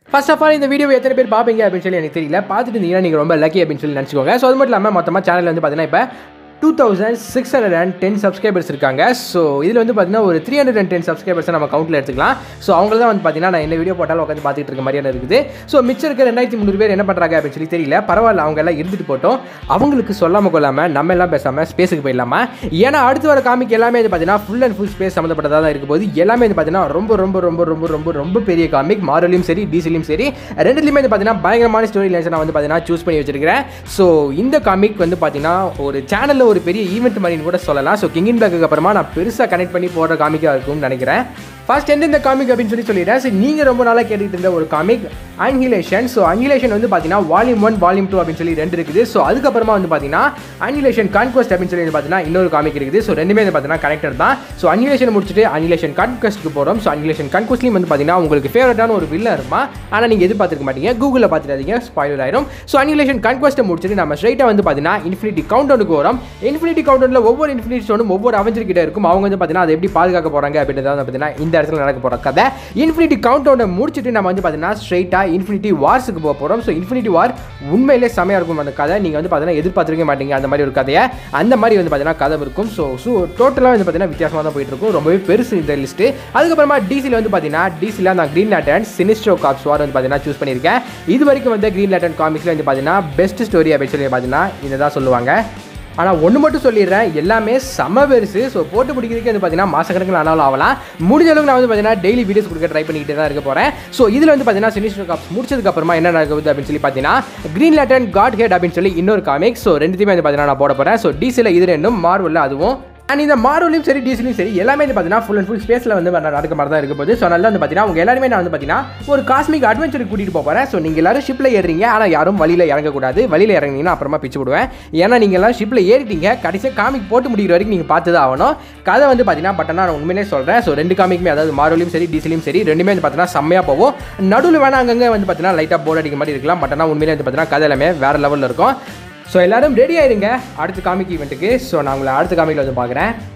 first of all இந்த video எத்தனை பேர் பார்ப்பீங்க அப்படின்னு சொல்லி எனக்கு தெரியல பார்த்துட்டு இருந்தீங்கன்னா நீங்கள் ரொம்ப லக்கி அப்படின்னு சொல்லி நினச்சிக்கோங்க ஸோ அது மட்டும் இல்லாமல் மொத்தமாக சேனல் வந்து பார்த்தீங்கன்னா இப்போ two thousand six hundred and ten subscribers இருக்காங்க ஸோ இதில் வந்து பார்த்தீங்கன்னா ஒரு த்ரீ ஹண்ட்ரட் அண்ட் டென் சப்ஸ்கிரைபர்ஸை நம்ம கவுண்டில் எடுத்துக்கலாம் ஸோ அவங்க தான் வந்து பார்த்தீங்கன்னா நான் என்ன வீடியோ போட்டாலும் உட்காந்து பார்த்துட்டு இருக்க மாதிரியான இருக்குது ஸோ மிச்சம் இருக்க ரெண்டாயிரத்தி முந்நூறு பேர் என்ன பண்ணுறாங்க அப்படின்னு சொல்லி தெரியல பரவாயில்ல அவங்க எல்லாம் இருந்துட்டு போட்டோம் அவங்களுக்கு சொல்லாமல் கொள்ளாமல் நம்ம எல்லாம் பேசாமல் ஸ்பேஸுக்கு போயிடலாமா ஏன்னா அடுத்து வர காமிக் எல்லாமே வந்து பார்த்தீங்கன்னா ஃபுல் அண்ட் ஃபுல் ஸ்பேஸ் சம்மந்தப்பட்டதாக தான் இருக்கும் போது எல்லாமே வந்து பார்த்தீங்கன்னா ரொம்ப ரொம்ப ரொம்ப ரொம்ப ரொம்ப ரொம்ப பெரிய காமிக் மாரலையும் சரி டிசிலையும் சரி ரெண்டுலையுமே வந்து பார்த்தீங்கன்னா பயங்கரமான ஸ்டோரி லைன்ஸ் நான் வந்து பார்த்தீங்கன்னா சூஸ் பண்ணி வச்சிருக்கிறேன் ஸோ இந்த காமிக் வந்து பார்த்தீங்கன்னா ஒரு சேனலில் ஒரு பெரிய ஈவெண்ட் மாதிரின்னு கூட சொல்லலாம் ஸோ கிங் இன் பேக்கு அப்புறமா நான் பெருசாக கனெக்ட் பண்ணி போடுற காமிக்காக இருக்கும்னு நினைக்கிறேன் ஃபர்ஸ்ட் எந்தெந்த காமிக் அப்படின்னு சொல்லி சொல்லிடுறேன் ஸோ நீங்கள் ரொம்ப நாளாக கேட்டுட்டு இருந்த ஒரு காமிக் அன்ஹிலேஷன் ஸோ அன்ஹிலேஷன் வந்து பார்த்தீங்கன்னா வால்யூம் ஒன் வால்யூம் டூ அப்படின்னு சொல்லி ரெண்டு இருக்குது ஸோ அதுக்கப்புறமா வந்து பார்த்தீங்கன்னா அன்ஹிலேஷன் கான்கொஸ்ட் அப்படின்னு சொல்லி வந்து பார்த்தீங்கன்னா இன்னொரு காமிக் இருக்குது ஸோ ரெண்டுமே வந்து பார்த்தீங்கன்னா கனெக்டட் தான் ஸோ அன்ஹிலேஷன் முடிச்சுட்டு அன்ஹிலேஷன் கான்கொஸ்ட்க்கு போகிறோம் ஸோ அன்ஹிலேஷன் கான்கொஸ்ட்லையும் வந்து பார்த்தீங்கன்னா உங்களுக்கு ஃபேவரட்டான ஒரு வில்லன் இருமா ஆனால் நீங்கள் எதிர்பார்த்துருக்க மாட்டீங்க கூகுளில் பார்த்துடாதீங்க ஸ்பாயிலர் ஆயிரும் ஸோ அன்ஹிலேஷன் கான்கொஸ்ட்டை முடிச்சுட்டு நம்ம ஸ்ட்ரைட்டாக வந்து பார்த்தீங்கன்னா இன்ஃபினிட்டி கவுண்டவுனுக்கு வரோம் இன்ஃபினிட்டி கவுண்டவுனில் ஒவ்வொரு இன்ஃபினிட்டி ஸ்டோனும் ஒவ்வொரு அவெஞ்சர் கிட்ட இருக்கும் அவங்க வந்து பார்த்தீங்கன்னா அதை எப்படி பாதுகாக்க போகிறாங்க அப்படின்றத வந்து பார்த்தீங்கன்னா இந்த இடத்துல நடக்க போகிற கதை இன்ஃபினிட்டி கவுண்டவுனை முடிச்சுட்டு நம்ம வந்து பார்த்தீங்கன்னா ஸ்ட்ரைட்டாக இன்ஃபினிட்டி வார்ஸுக்கு போக போகிறோம் ஸோ இன்ஃபினிட்டி வார் உண்மையிலே செமையாக இருக்கும் அந்த கதை நீங்கள் வந்து பார்த்தீங்கன்னா எதிர்பார்த்துருக்க மாட்டீங்க அந்த மாதிரி ஒரு கதையை அந்த மாதிரி வந்து பார்த்தீங்கன்னா கதை இருக்கும் ஸோ ஸோ டோட்டலாக வந்து பார்த்தீங்கன்னா வித்தியாசமாக தான் போயிட்டு இருக்கும் ரொம்பவே பெருசு இந்த லிஸ்ட்டு அதுக்கப்புறமா டிசியில் வந்து பார்த்தீங்கன்னா டிசியில் நான் க்ரீன் லேட்டன் சினிஸ்டோ காப்ஸ் வார் வந்து பார்த்தீங்கன்னா சூஸ் பண்ணியிருக்கேன் இது வரைக்கும் வந்து க்ரீன் லேட்டன் காமிக்ஸில் வந்து பார்த்தீங்கன்னா பெஸ்ட் ஸ்டோரி அப்படின்னு சொல்லி பார்த்தீங்கன்னா இதை தான் சொல்லுவாங்க ஆனால் ஒன்று மட்டும் சொல்லிடுறேன் எல்லாமே செம பெருசு ஸோ போட்டு பிடிக்கிறதுக்கு வந்து பார்த்தீங்கன்னா மாதக்கணக்கில் ஆனாலும் ஆகலாம் முடிஞ்ச அளவுக்கு நான் வந்து பார்த்தீங்கன்னா டெய்லி வீடியோஸ் கொடுக்க ட்ரை பண்ணிக்கிட்டே தான் இருக்க போகிறேன் ஸோ இதில் வந்து பார்த்தீங்கன்னா சினிஸ்டர் காப்ஸ் முடிச்சதுக்கு அப்புறமா என்ன நடக்குது அப்படின்னு சொல்லி பார்த்தீங்கன்னா க்ரீன் லேட்டன் காட் ஹெட் அப்படின்னு சொல்லி இன்னொரு காமிக் ஸோ ரெண்டுத்தையுமே வந்து பார்த்தீங்கன்னா நான் போட போகிறேன் ஸோ டிசியில் இது ரெண்டும் மார்வலில் அதுவும் அண்ட் இந்த மாரோலையும் சரி டீசலையும் சரி எல்லாமே வந்து பார்த்தீங்கன்னா ஃபுல் அண்ட் ஃபுல் ஸ்பேஸில் வந்து நடக்க மாதிரி தான் இருக்க போது ஸோ நல்லா வந்து பார்த்தீங்கன்னா அவங்க எல்லாருமே நான் வந்து பார்த்தீங்கன்னா ஒரு காஸ்மிக் அட்வென்ச்சருக்கு கூட்டிகிட்டு போக போகிறேன் ஸோ நீங்கள் எல்லாரும் ஷிப்பில் ஏறுறீங்க ஆனால் யாரும் வழியில் இறங்கக்கூடாது வழியில் இறங்கினீங்கன்னா அப்புறமா பிச்சு விடுவேன் ஏன்னா நீங்கள் எல்லாம் ஷிப்பில் ஏறிட்டீங்க கடைசியாக காமிக் போட்டு முடிக்கிற வரைக்கும் நீங்கள் பார்த்து தான் ஆகணும் கதை வந்து பார்த்தீங்கன்னா பட் நான் உண்மையிலே சொல்கிறேன் ஸோ ரெண்டு காமிக்குமே அதாவது மாரோலையும் சரி டீசலையும் சரி ரெண்டுமே வந்து பார்த்தீங்கன்னா செம்மையாக போகும் நடுவில் வேணா அங்கங்கே வந்து பார்த்தீங்கன்னா லைட்டாக போர்டு அடிக்க மாதிரி இருக்கலாம் பட் ஆனால் உண்மையிலே வந்து பார்த்தீங்கன்னா கதை எல்லாமே வேறு லெவலில் இருக்கும் ஸோ எல்லாரும் ரெடி ஆயிருங்க அடுத்த காமிக் ஈவெண்ட்டுக்கு ஸோ நான் உங்களை அடுத்த காமிக்கில் வந்து பார்க்குறேன்